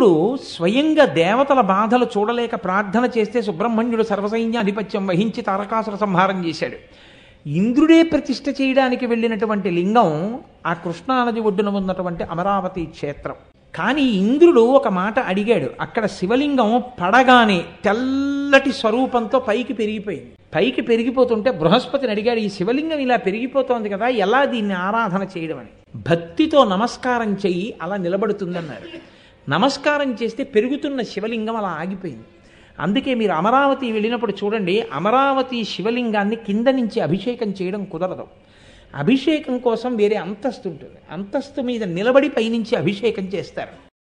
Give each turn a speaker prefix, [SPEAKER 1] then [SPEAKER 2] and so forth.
[SPEAKER 1] ఇంద్రుడు స్వయంగా దేవతల బాధలు చూడలేక ప్రార్థన చేస్తే సుబ్రహ్మణ్యుడు సర్వసైన్యాధిపత్యం వహించి తారకాసుర సంహారం చేశాడు ఇంద్రుడే ప్రతిష్ఠ చేయడానికి వెళ్ళినటువంటి లింగం ఆ కృష్ణానది ఒడ్డున ఉన్నటువంటి అమరావతి క్షేత్రం కానీ ఇంద్రుడు ఒక మాట అడిగాడు అక్కడ శివలింగం పడగానే తెల్లటి స్వరూపంతో పైకి పెరిగిపోయింది పైకి పెరిగిపోతుంటే బృహస్పతిని అడిగాడు ఈ శివలింగం ఇలా పెరిగిపోతోంది కదా ఎలా దీన్ని ఆరాధన చేయడం అని భక్తితో నమస్కారం చెయ్యి అలా నిలబడుతుందన్నారు నమస్కారం చేస్తే పెరుగుతున్న శివలింగం అలా ఆగిపోయింది అందుకే మీరు అమరావతి వెళ్ళినప్పుడు చూడండి అమరావతి శివలింగాన్ని కింద నుంచి అభిషేకం చేయడం కుదరదు అభిషేకం కోసం వేరే అంతస్తు ఉంటుంది అంతస్తు మీద నిలబడి పైనుంచి అభిషేకం చేస్తారు